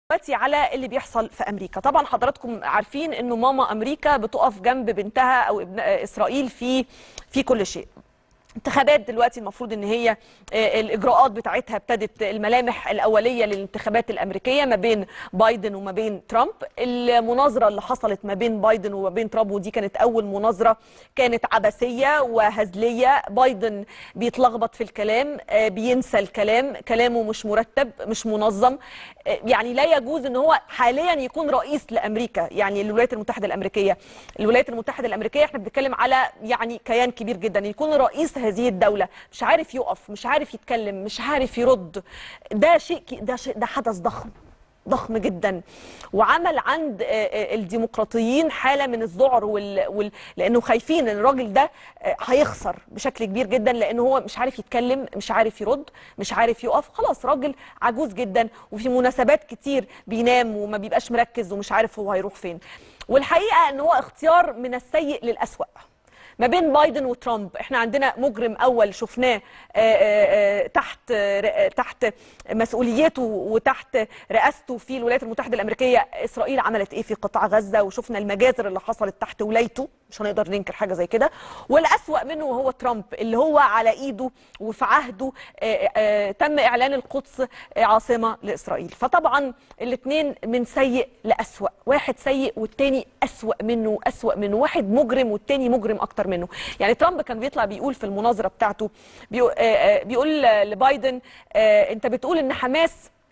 دلوقتي على اللي بيحصل في امريكا طبعا حضراتكم عارفين انه ماما امريكا بتقف جنب بنتها او ابن اسرائيل في في كل شيء انتخابات دلوقتي المفروض ان هي آه، الاجراءات بتاعتها ابتدت الملامح الاوليه للانتخابات الامريكيه ما بين بايدن وما بين ترامب المناظره اللي حصلت ما بين بايدن وما بين ترامب ودي كانت اول مناظره كانت عبثيه وهزليه بايدن بيتلخبط في الكلام آه، بينسى الكلام كلامه مش مرتب مش منظم آه، يعني لا يجوز ان هو حاليا يكون رئيس لامريكا يعني الولايات المتحده الامريكيه الولايات المتحده الامريكيه احنا بنتكلم على يعني كيان كبير جدا يكون رئيس هذه الدوله مش عارف يقف مش عارف يتكلم مش عارف يرد ده شيء ك- ده شيء ده حدث ضخم ضخم جدا وعمل عند آه، آه، الديمقراطيين حاله من الذعر وال... وال... لانه خايفين ان الراجل ده آه، هيخسر بشكل كبير جدا لانه هو مش عارف يتكلم مش عارف يرد مش عارف يقف خلاص راجل عجوز جدا وفي مناسبات كتير بينام وما بيبقاش مركز ومش عارف هو هيروح فين والحقيقه ان هو اختيار من السيء للأسوأ ما بين بايدن وترامب احنا عندنا مجرم اول شفناه آه، آه، آه، تحت آه، تحت مسؤوليته وتحت رئاسته في الولايات المتحده الامريكيه اسرائيل عملت ايه في قطاع غزه وشفنا المجازر اللي حصلت تحت ولايته مش هنقدر ننكر حاجه زي كده والاسوا منه هو ترامب اللي هو على ايده وفي عهده آه، آه، تم اعلان القدس آه، عاصمه لاسرائيل فطبعا الاثنين من سيء لاسوا واحد سيء والتاني اسوا منه اسوا منه واحد مجرم والتاني مجرم اكتر منه يعني ترامب كان بيطلع بيقول في المناظره بتاعته بيقول, بيقول لبايدن آه، انت بتقول ان حماس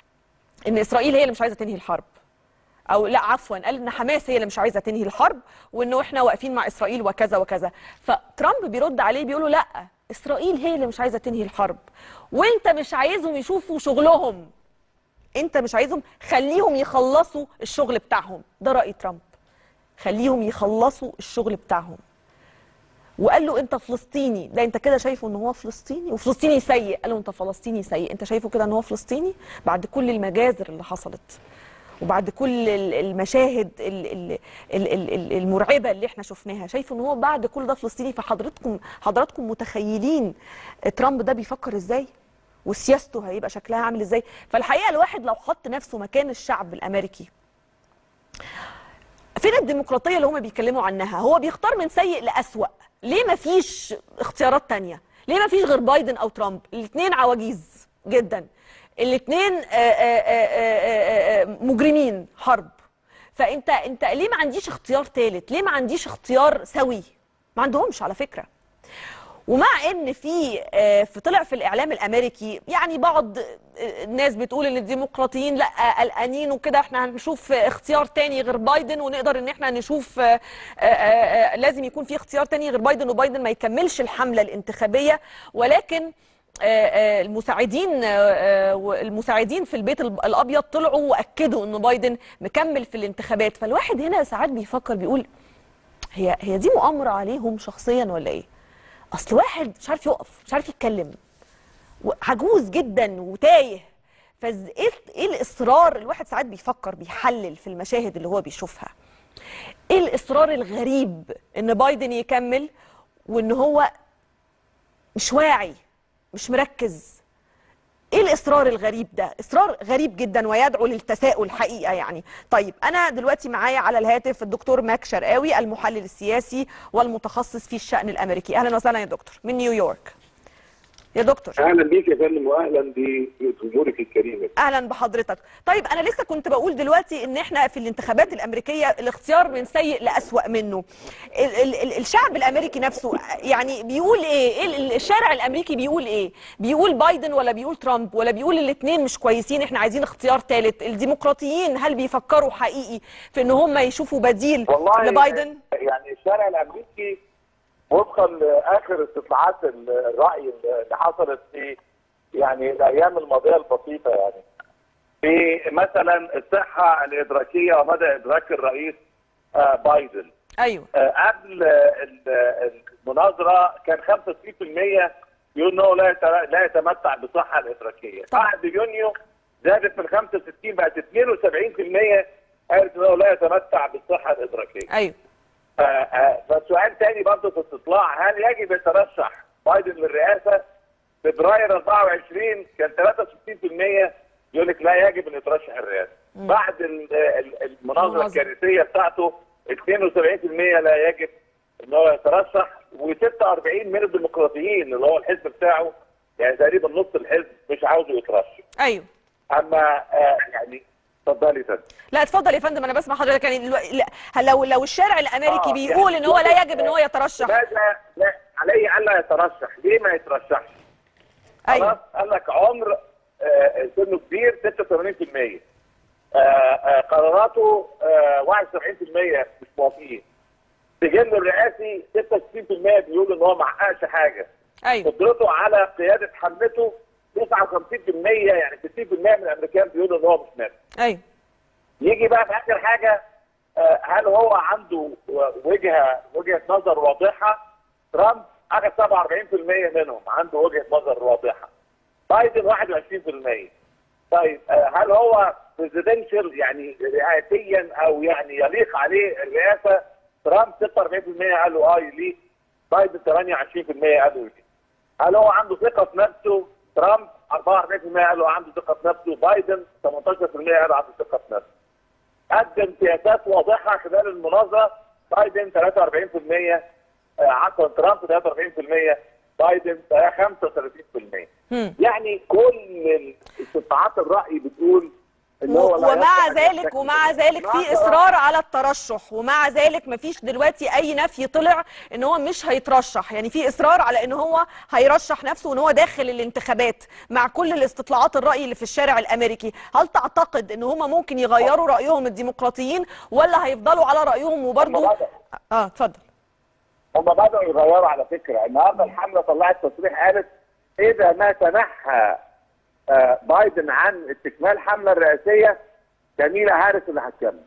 ان اسرائيل هي اللي مش عايزه تنهي الحرب او لا عفوا قال ان حماس هي اللي مش عايزه تنهي الحرب وانه احنا واقفين مع اسرائيل وكذا وكذا فترامب بيرد عليه بيقول له لا اسرائيل هي اللي مش عايزه تنهي الحرب وانت مش عايزهم يشوفوا شغلهم انت مش عايزهم خليهم يخلصوا الشغل بتاعهم ده راي ترامب خليهم يخلصوا الشغل بتاعهم وقال له انت فلسطيني ده انت كده شايفه ان هو فلسطيني وفلسطيني سيء قال له انت فلسطيني سيء انت شايفه كده ان هو فلسطيني بعد كل المجازر اللي حصلت وبعد كل ال- المشاهد ال- ال- ال- ال- ال- المرعبه اللي احنا شفناها شايفه ان هو بعد كل ده فلسطيني فحضرتكم حضراتكم متخيلين ترامب ده بيفكر ازاي وسياسته هيبقى شكلها عامل ازاي فالحقيقه الواحد لو حط نفسه مكان الشعب الامريكي فين الديمقراطيه اللي هم بيتكلموا عنها هو بيختار من سيء لأسوأ ليه ما فيش اختيارات تانية ليه ما فيش غير بايدن او ترامب الاثنين عواجيز جدا الاثنين مجرمين حرب فانت انت ليه ما عنديش اختيار ثالث ليه ما عنديش اختيار سوي ما عندهمش على فكره ومع ان في آه، في طلع في الاعلام الامريكي يعني بعض آه، الناس بتقول ان الديمقراطيين لا قلقانين وكده احنا هنشوف اختيار تاني غير بايدن ونقدر ان احنا نشوف آه، آه، آه، لازم يكون في اختيار تاني غير بايدن وبايدن ما يكملش الحمله الانتخابيه ولكن آه، آه، المساعدين آه، آه، والمساعدين في البيت الب- الابيض طلعوا واكدوا ان بايدن مكمل في الانتخابات فالواحد هنا ساعات بيفكر بيقول هي هي دي مؤامره عليهم شخصيا ولا ايه؟ اصل واحد مش عارف يقف مش عارف يتكلم عجوز جدا وتايه فايه ايه الاصرار الواحد ساعات بيفكر بيحلل في المشاهد اللي هو بيشوفها ايه الاصرار الغريب ان بايدن يكمل وان هو مش واعي مش مركز ايه الاصرار الغريب ده اصرار غريب جدا ويدعو للتساؤل حقيقه يعني طيب انا دلوقتي معايا على الهاتف الدكتور ماك شرقاوي المحلل السياسي والمتخصص في الشان الامريكي اهلا وسهلا يا دكتور من نيويورك يا دكتور اهلا بيك يا فندم واهلا بجمهورك الكريم اهلا بحضرتك طيب انا لسه كنت بقول دلوقتي ان احنا في الانتخابات الامريكيه الاختيار من سيء لاسوا منه ال ال ال الشعب الامريكي نفسه يعني بيقول ايه إيه ال- الشارع الامريكي بيقول ايه بيقول بايدن ولا بيقول ترامب ولا بيقول الاثنين مش كويسين احنا عايزين اختيار ثالث الديمقراطيين هل بيفكروا حقيقي في ان هم يشوفوا بديل والله لبايدن يعني الشارع الامريكي وفقا لاخر استطلاعات الراي اللي حصلت في يعني الايام الماضيه البسيطه يعني في مثلا الصحه الادراكيه ومدى ادراك الرئيس آه، بايدن ايوه آه، قبل ال- المناظره كان 65% يقول انه لا يت- لا يتمتع بالصحه الادراكيه طبعا. بعد يونيو زادت من 65 بقت 72% قالت انه لا يتمتع بالصحه الادراكيه ايوه آه، آه، فسؤال تاني برضه في الاستطلاع هل يجب يترشح بايدن للرئاسه فبراير 24 كان 63% يقول لك لا يجب ان يترشح الرئاسه بعد ال- ال- المناظره المناظرة. الكارثيه بتاعته 72% لا يجب ان هو يترشح و46 من الديمقراطيين اللي هو الحزب بتاعه يعني تقريبا نص الحزب مش عاوزه يترشح ايوه اما آه يعني اتفضلي فندم لا اتفضل يا فندم انا بسمع حضرتك يعني الو- لا- لو لو الشارع الامريكي آه، بيقول يعني ان هو لا يجب ان هو يترشح لماذا لا عليه الا يترشح ليه ما يترشحش خلاص ايوه قال لك عمر آه، سنه كبير 86% آه، آه، قراراته آه، 71% مش موافقين سجله الرئاسي 66% بيقول ان هو ما حققش حاجه ايوه قدرته على قياده حملته 59% يعني 60% من الامريكان بيقولوا ان هو مش نافع ايوه يجي بقى في اخر حاجه آه، هل هو عنده وجهه وجهه نظر واضحه ترامب اخذ 47% منهم عنده وجهه نظر واضحه بايدن 21% طيب آه، هل هو بريزيدنشال يعني رئاسيا او يعني يليق عليه الرئاسه ترامب 46% قالوا اه يليق بايدن 28% قالوا يليق هل هو عنده ثقه في نفسه ترامب 44% قالوا عنده ثقه في نفسه بايدن 18% قالوا عنده ثقه في نفسه قدم سياسات واضحه خلال المناظره بايدن 43% آه، عفوا ترامب 43% بايدن 35% هم. يعني كل استطاعات الراي بتقول ان هو لا ومع يصلح أن ذلك يشتكي. ومع ذلك في المناظرة- اصرار على الترشح ومع ذلك مفيش دلوقتي اي نفي طلع ان هو مش هيترشح يعني في اصرار على ان هو هيرشح نفسه وان هو داخل الانتخابات مع كل الاستطلاعات الراي اللي في الشارع الامريكي هل تعتقد ان هم ممكن يغيروا رايهم الديمقراطيين ولا هيفضلوا على رايهم وبرضه هم بدأوا. اه اتفضل هم بدأوا يغيروا على فكرة النهارده الحملة طلعت تصريح قالت إذا ما تنحى آه، بايدن عن استكمال الحملة الرئاسية كاميلا هاريس اللي هتكمل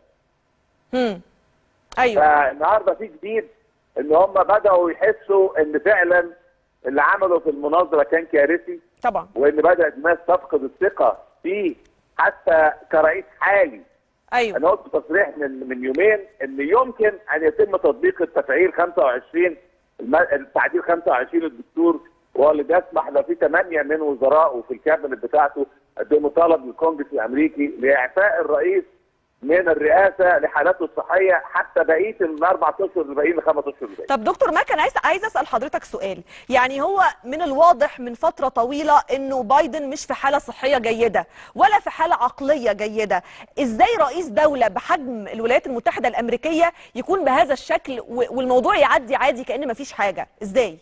هم. ايوه فالنهارده في جديد ان هم بدأوا يحسوا ان فعلا اللي عمله في المناظرة كان كارثي طبعا وان بدأت الناس تفقد الثقة فيه حتى كرئيس حالي ايوه انا قلت تصريح من من يومين ان يمكن ان يتم تطبيق التفعيل 25 الم- التعديل 25 الدستور وهو اللي بيسمح لو في ثمانيه من وزرائه في الكابينت بتاعته قدموا طلب للكونجرس الامريكي لاعفاء الرئيس من الرئاسه لحالاته الصحيه حتى بقيه الاربع اشهر اللي باقيين لخمس اشهر اللي باقيين. طب دكتور ما كان عايز عايز اسال حضرتك سؤال يعني هو من الواضح من فتره طويله انه بايدن مش في حاله صحيه جيده ولا في حاله عقليه جيده ازاي رئيس دوله بحجم الولايات المتحده الامريكيه يكون بهذا الشكل و- والموضوع يعدي عادي كان مفيش حاجه ازاي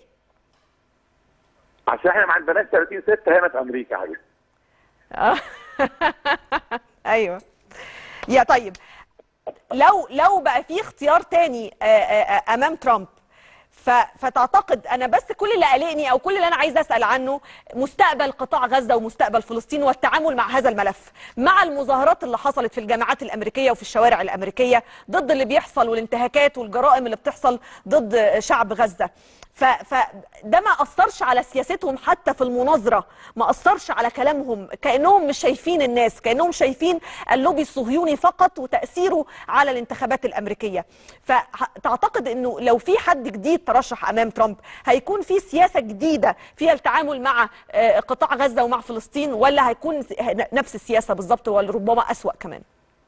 عشان احنا ما عندناش 30 6 هنا في امريكا يا حبيبي. آه. ايوه يا طيب لو لو بقى في اختيار تاني آه، آه، آه، امام ترامب ف- فتعتقد انا بس كل اللي قلقني او كل اللي انا عايزه اسال عنه مستقبل قطاع غزه ومستقبل فلسطين والتعامل مع هذا الملف مع المظاهرات اللي حصلت في الجامعات الامريكيه وفي الشوارع الامريكيه ضد اللي بيحصل والانتهاكات والجرائم اللي بتحصل ضد شعب غزه ف- فده ما اثرش على سياستهم حتى في المناظره ما اثرش على كلامهم كانهم مش شايفين الناس كانهم شايفين اللوبي الصهيوني فقط وتاثيره على الانتخابات الامريكيه فتعتقد انه لو في حد جديد ترشح امام ترامب هيكون في سياسه جديده فيها التعامل مع آه، قطاع غزه ومع فلسطين ولا هيكون س- نفس السياسه بالظبط وربما اسوا كمان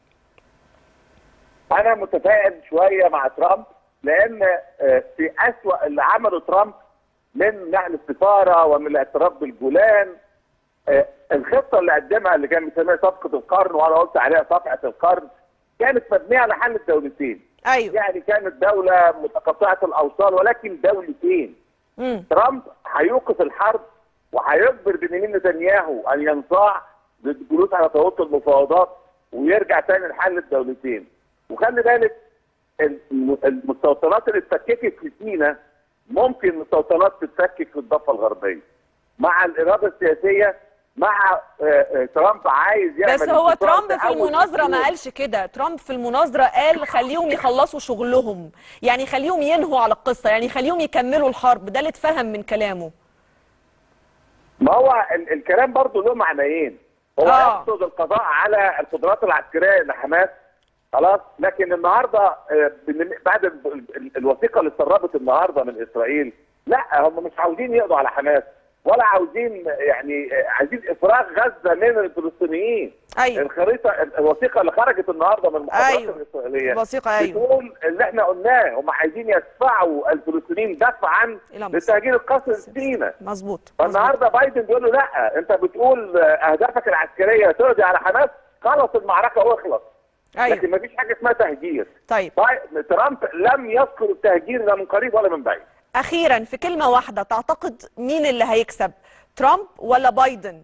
انا متفائل شويه مع ترامب لان آه، في اسوا اللي عمله ترامب من نقل السفاره ومن الاعتراف بالجولان آه، الخطه اللي قدمها اللي كان بيسميها صفقه القرن وانا قلت عليها صفقه القرن كانت مبنيه على حل الدولتين ايوه يعني كانت دوله متقطعه الاوصال ولكن دولتين امم ترامب هيوقف الحرب وهيجبر بنيامين نتنياهو ان ينصاع للجلوس على طاوله المفاوضات ويرجع تاني لحل الدولتين وخلي بالك الم- المستوطنات اللي اتفككت في سينا ممكن المستوطنات تتفكك في الضفه الغربيه مع الاراده السياسيه مع آه، آه، ترامب عايز يعمل بس هو انتصار ترامب في أول المناظرة ما دستور. قالش كده ترامب في المناظرة قال خليهم يخلصوا شغلهم يعني خليهم ينهوا على القصة يعني خليهم يكملوا الحرب ده اللي اتفهم من كلامه ما هو ال- الكلام برضه له معنيين هو آه. يقصد القضاء على القدرات العسكريه لحماس خلاص لكن النهارده آه، بن- بعد ال- ال- الوثيقه اللي اتسربت النهارده من اسرائيل لا هم مش عاوزين يقضوا على حماس ولا عاوزين يعني عايزين افراغ غزه من الفلسطينيين ايوه الخريطه الوثيقه اللي خرجت النهارده من المخابرات أيوة. الاسرائيليه الوثيقه ايوه بتقول اللي احنا قلناه هم عايزين يدفعوا الفلسطينيين دفعا الى مصر لتهجير القصر لسيناء مظبوط مظبوط فالنهارده بايدن بيقول له لا انت بتقول اهدافك العسكريه تقضي على حماس خلص المعركه واخلص ايوه لكن مفيش حاجه اسمها تهجير طيب طيب ترامب لم يذكر التهجير لا من قريب ولا من بعيد اخيرا في كلمه واحده تعتقد مين اللي هيكسب ترامب ولا بايدن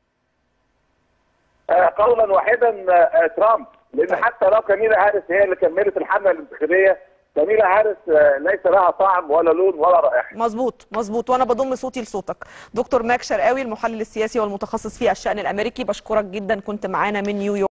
آه، قولا واحدا آه، ترامب لان طيب. حتى لو كاميلا هاريس هي اللي كملت الحمله الانتخابيه كاميلا هاريس آه، ليس لها طعم ولا لون ولا رائحه مظبوط مظبوط وانا بضم صوتي لصوتك دكتور ماك شرقاوي المحلل السياسي والمتخصص في الشان الامريكي بشكرك جدا كنت معانا من نيويورك